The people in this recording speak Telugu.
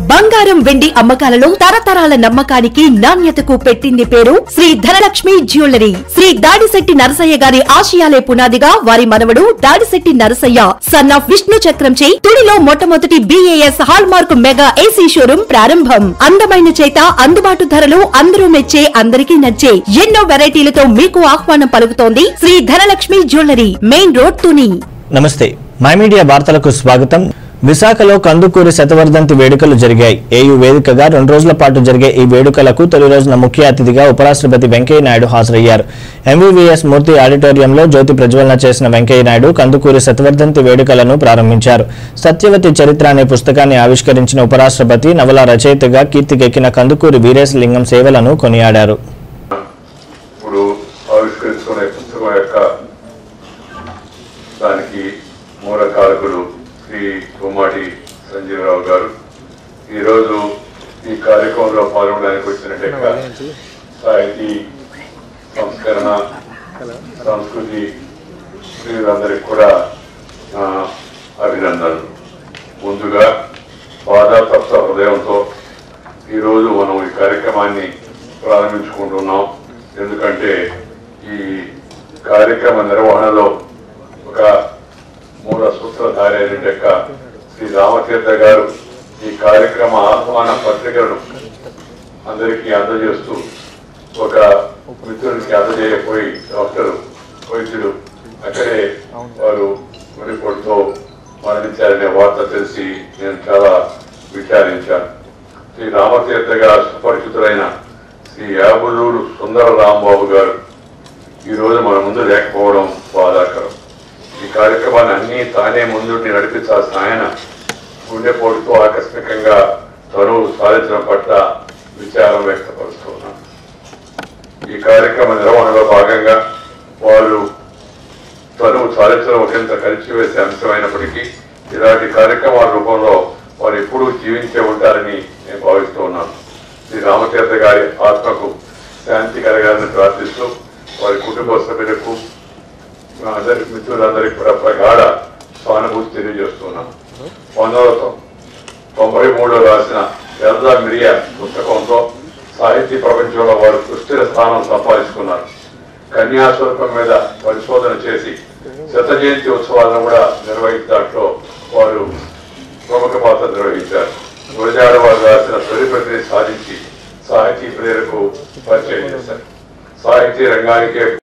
బంగారం వెండి అమ్మకాలలో తరతరాల నమ్మకానికి నాణ్యతకు పెట్టింది పేరు శ్రీ ధనలక్ష్మి జ్యువెలరీ శ్రీ దాడిశెట్టి నరసయ్య గారి ఆశయాలే పునాదిగా వారి మనవడు దాడిశెట్టి నరసయ్య సన్ ఆఫ్ విష్ణు చక్రంచే తుడిలో మొట్టమొదటి B A S hallmark mega A C showroom ప్రారంభం అందమైన చేత అందుబాటు ధరలు అందరూ మెచ్చే అందరికీ నచ్చే ఎన్నో వెరైటీలతో మీకు ఆహ్వానం పలుకుతోంది Shri Dhanalakshmi jewellery main road Tuni నమస్తే మై మీడియా వార్తలకు స్వాగతం విశాఖలో కందుకూరి శతవర్ధంతి వేడుకలు జరిగాయి ఏయు వేదికగా రెండు రోజుల పాటు జరిగే ఈ వేడుకలకు తొలి రోజున ముఖ్య అతిథిగా ఉపరాష్ట్రపతి వెంకయ్య నాయుడు హాజరయ్యారు ఎంవీవీఎస్ మూర్తి ఆడిటోరియంలో జ్యోతి ప్రజ్వలన చేసిన వెంకయ్య నాయుడు కందుకూరి శతవర్ధంతి వేడుకలను ప్రారంభించారు సత్యవతి చరిత్ర అనే పుస్తకాన్ని ఆవిష్కరించిన ఉపరాష్ట్రపతి నవల రచయితగా కీర్తికెక్కిన కందుకూరి వీరేశలింగం సేవలను కొనియాడారు ఇప్పుడు ఆవిష్కరించుకునే పుస్తకం యొక్క దానికి మూల కారకులు శ్రీ గుమ్మాటి సంజీవరావు గారు ఈరోజు ఈ కార్యక్రమంలో పాల్గొనడానికి వచ్చిన లెక్క సాహితీ సంస్కరణ సంస్కృతి వీరందరికీ కూడా ఆ, అభినందనలు ముందుగా బాధాతప్త హృదయంతో ఈరోజు మనం ఈ కార్యక్రమాన్ని ప్రారంభించుకుంటున్నాం ఎందుకంటే ఈ కార్యక్రమ నిర్వహణలో ఒక మూల సూత్రధారి అయిన లెక్క శ్రీ రామతీర్థ గారు ఈ కార్యక్రమ ఆహ్వాన పత్రికలను అందరికీ అందజేస్తూ ఒక మిత్రుడికి అందజేయపోయి డాక్టర్ వైద్యుడు అక్కడే వారు మునిపొడితో మరణించారనే వార్త తెలిసి నేను చాలా విచారించాను శ్రీ రామతీర్థ గారు సుపరిచితులైన శ్రీ యాబులూరు సుందర రాంబాబు గారు ఈ రోజు మన ముందు లేకపోవడం బాధాకరం ఈ కార్యక్రమాన్ని అన్ని తానే ముందుండి నడిపించాల్సిన ఆయన గుండెపోటుతో ఆకస్మికంగా తరువు సాధించడం పట్ల విచారం వ్యక్తపరుస్తున్నాను ఈ కార్యక్రమ నిర్వహణలో భాగంగా వారు తనువు సాధించడం ఒకంత కలిసివేసే అంశమైనప్పటికీ ఇలాంటి కార్యక్రమాల రూపంలో వారు ఎప్పుడూ జీవించే ఉంటారని నేను భావిస్తూ ఉన్నాను శ్రీ రామతీర్థ గారి ఆత్మకు శాంతి కలగాలని ప్రార్థిస్తూ వారి కుటుంబ సభ్యులకు మా అందరి మిత్రులందరికీ కూడా ప్రగాఢ సానుభూతి తెలియజేస్తున్నాను పంతొమ్మిది వందల తొంభై మూడులో రాసిన ఎల్దా మిరియా పుస్తకంతో సాహితీ ప్రపంచంలో వారు సుస్థిర స్థానం సంపాదించుకున్నారు కన్యాశుల్కం మీద పరిశోధన చేసి శత జయంతి ఉత్సవాలను కూడా నిర్వహించడంలో వారు ప్రముఖ పాత్ర నిర్వహించారు గురజాడ వారు రాసిన తొలి ప్రతిని సాధించి సాహితీ ప్రేరకు పరిచయం చేశారు సాహితీ రంగానికే